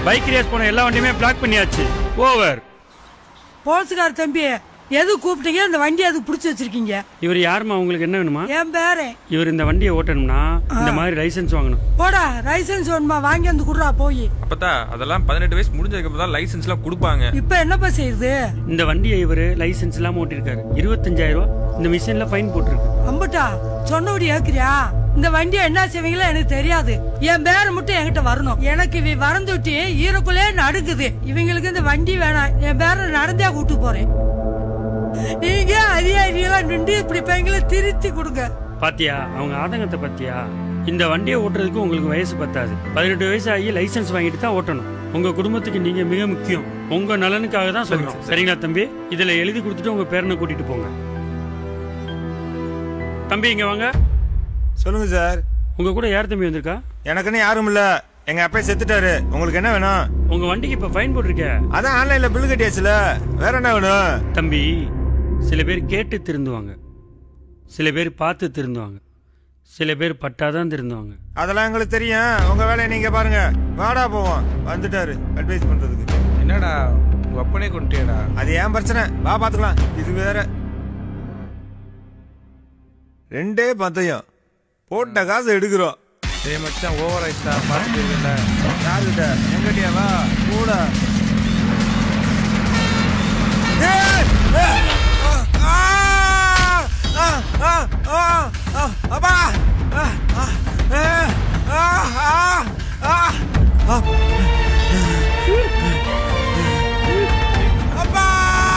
Bike race போன எல்லா வண்டியுமே black பண்ணியாச்சு ஓவர் போலீஸ்கார தம்பி எது கூப்பிட்டீங்க இந்த வண்டி அதுக்கு பிடிச்சி வச்சிருக்கீங்க இவர் யாருமா உங்களுக்கு என்ன வேணுமா என் பேரே இவர் இந்த வண்டியை ஓட்டணும்னா இந்த மாதிரி லைசென்ஸ் வாங்கணும் போடா லைசன்ஸ் வேணுமா வாங்கி வந்து குடுறா போய் அப்பதா அதெல்லாம் பதினெட்டு வயசு முடிஞ்சதுக்கு அப்புறம் தான் லைசன்ஸ் எல்லாம் கொடுப்பாங்க இப்ப என்னப்பா செய்யுது இந்த வண்டியை இவர் லைசென்ஸ் இல்லாம ஓட்டிருக்காரு இருபத்தஞ்சாயிரம் ரூபாய் இந்த மிஷின்ல ஃபைன் போட்டிருக்கு அம்பட்டா சொன்னபடி ஏக்குறியா இந்த வண்டியை என்ன செய்வீங்களோ எனக்கு தெரியாது என் பேரை மட்டும் என்கிட்ட வரணும் எனக்கு இவ வரந்து விட்டு ஈரக்குள்ளே நடுக்குது இவங்களுக்கு இந்த வண்டி வேணாம் என் பேரை நடந்தே கூட்டு போறேன் நீங்க அதிகாரிகளா நின்று இப்படி பையங்களை திருத்தி கொடுங்க பாத்தியா அவங்க ஆதங்கத்தை பாத்தியா இந்த வண்டியை ஓட்டுறதுக்கு உங்களுக்கு வயசு பத்தாது பதினெட்டு வயசு ஆகி லைசென்ஸ் வாங்கிட்டு தான் ஓட்டணும் உங்க குடும்பத்துக்கு நீங்க மிக முக்கியம் உங்க நலனுக்காக தான் சொல்றோம் சரிங்களா தம்பி இதுல எழுதி கொடுத்துட்டு உங்க பேரனை கூட்டிட்டு போங்க தம்பி இங்க வாங்க சொல்லுங்க சார் உங்க கூட யார் தம்பி வந்திருக்கா எனக்குன்னு யாரும் இல்ல எங்க அப்பா செத்துட்டாரு உங்களுக்கு என்ன வேணும் உங்க வண்டிக்கு இப்ப ஃபைன் போட்டிருக்க அதான் ஆன்லைன்ல பில் கட்டியாச்சுல வேற என்ன வேணும் தம்பி சில பேர் கேட்டு திருந்துவாங்க சில பேர் பார்த்து திருந்துவாங்க சில பேர் பட்டாதான் திருந்துவாங்க அதெல்லாம் எங்களுக்கு தெரியும் உங்க வேலையை நீங்க பாருங்க வாடா போவோம் வந்துட்டாரு அட்வைஸ் பண்றதுக்கு என்னடா உங்க அப்பனே கொண்டுட்டியடா அது ஏன் பிரச்சனை வா பாத்துக்கலாம் இது வேற ரெண்டே பந்தயம் போட்ட காசு எடுக்கிறோம் டேய் மச்சான் ஓவர் ஆயிடுச்சா பார்த்துட்டு இருக்கல யாருகிட்ட எங்கடியா வா கூட ஏய்! ஏய்! ஆ! ஆ! ஆ! ஆ! ஆ! அப்பா! ஆ! ஆ! ஏ! ஆ! ஆ! ஆ! ஆ! அப்பா!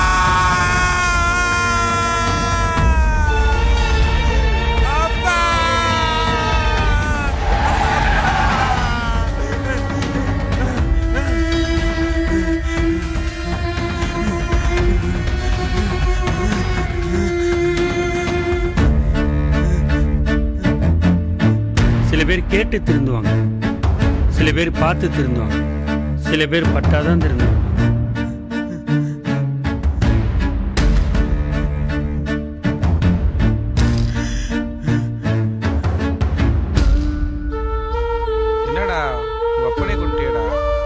சில பேர் கேட்டு திருந்துவாங்க சில பேர் பார்த்து திருந்துவாங்க சில பேர் பட்டாதான் திருந்துவாங்க என்னடா உங்க அப்பனே கொண்டுட்டியடா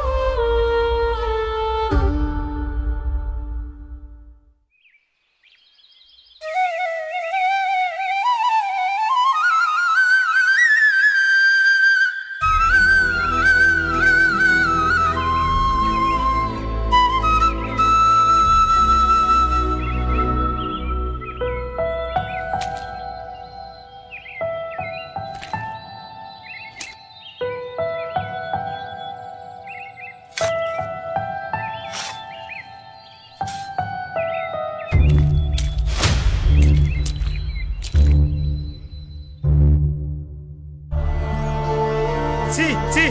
சி சி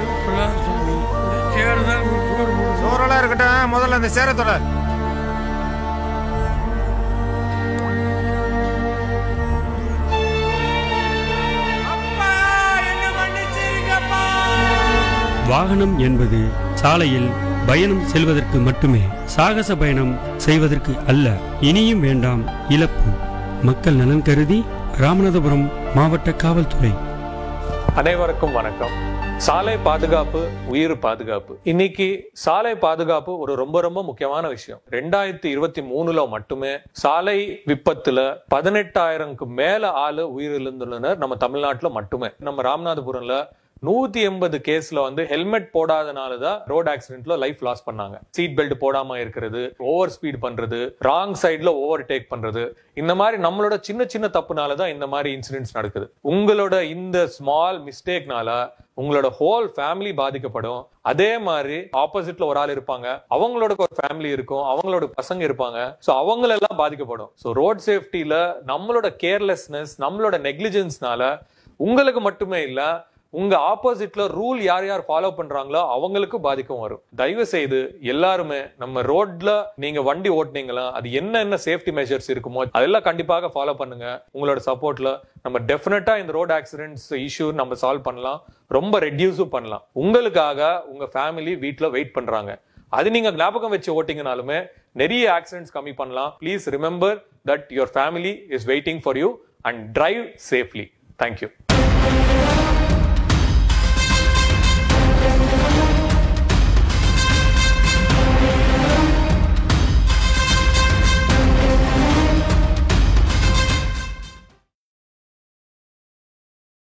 சோறெல்லாம் இருக்கட்டும் முதல்ல அந்த சேரத்தோட வாகனம் என்பது சாலையில் பயணம் செல்வதற்கு மட்டுமே சாகச பயணம் செய்வதற்கு அல்ல இனியும் வேண்டாம் இழப்பு மக்கள் நலன் கருதி ராமநாதபுரம் மாவட்ட காவல்துறை அனைவருக்கும் வணக்கம் சாலை பாதுகாப்பு உயிர் பாதுகாப்பு இன்னைக்கு சாலை பாதுகாப்பு ஒரு ரொம்ப ரொம்ப முக்கியமான விஷயம் ரெண்டாயிரத்தி இருபத்தி மூணுல மட்டுமே சாலை விபத்துல பதினெட்டாயிரம்க்கு மேல ஆளு உயிரிழந்துள்ளனர் நம்ம தமிழ்நாட்டுல மட்டுமே நம்ம ராமநாதபுரம்ல நூத்தி எண்பது கேஸ்ல வந்து ஹெல்மெட் போடாதனால தான் ரோட் ஆக்சிடென்ட்ல லைஃப் லாஸ் பண்ணாங்க சீட் பெல்ட் போடாம இருக்கிறது ஓவர் ஸ்பீட் பண்றது ராங் சைடுல ஓவர் டேக் பண்றது இந்த மாதிரி நம்மளோட சின்ன சின்ன தப்புனால தான் இந்த மாதிரி இன்சிடென்ட்ஸ் நடக்குது உங்களோட இந்த ஸ்மால் மிஸ்டேக்னால உங்களோட ஹோல் ஃபேமிலி பாதிக்கப்படும் அதே மாதிரி ஆப்போசிட்ல ஒரு ஆள் இருப்பாங்க அவங்களோட ஒரு ஃபேமிலி இருக்கும் அவங்களோட பசங்க இருப்பாங்க சோ அவங்களெல்லாம் பாதிக்கப்படும் சோ ரோட் சேஃப்டில நம்மளோட கேர்லெஸ்னஸ் நம்மளோட நெக்லிஜென்ஸ்னால உங்களுக்கு மட்டுமே இல்ல உங்க ஆப்போசிட்ல ரூல் யார் யார் ஃபாலோ பண்றாங்களோ அவங்களுக்கு பாதிக்கும் வரும் தயவு செய்து எல்லாருமே நம்ம ரோட்ல நீங்க வண்டி ஓட்டுனீங்களா அது என்ன என்ன சேஃப்டி மெஷர்ஸ் இருக்குமோ அதெல்லாம் கண்டிப்பாக ஃபாலோ பண்ணுங்க உங்களோட சப்போர்ட்ல நம்ம டெஃபினட்டா இந்த ரோட் ஆக்சிடென்ட்ஸ் இஷ்யூ நம்ம சால்வ் பண்ணலாம் ரொம்ப ரெடியூஸும் பண்ணலாம் உங்களுக்காக உங்க ஃபேமிலி வீட்ல வெயிட் பண்றாங்க அது நீங்க ஞாபகம் வச்சு ஓட்டிங்கனாலுமே நிறைய ஆக்சிடென்ட்ஸ் கம்மி பண்ணலாம் please remember that your family is waiting for you and drive safely thank you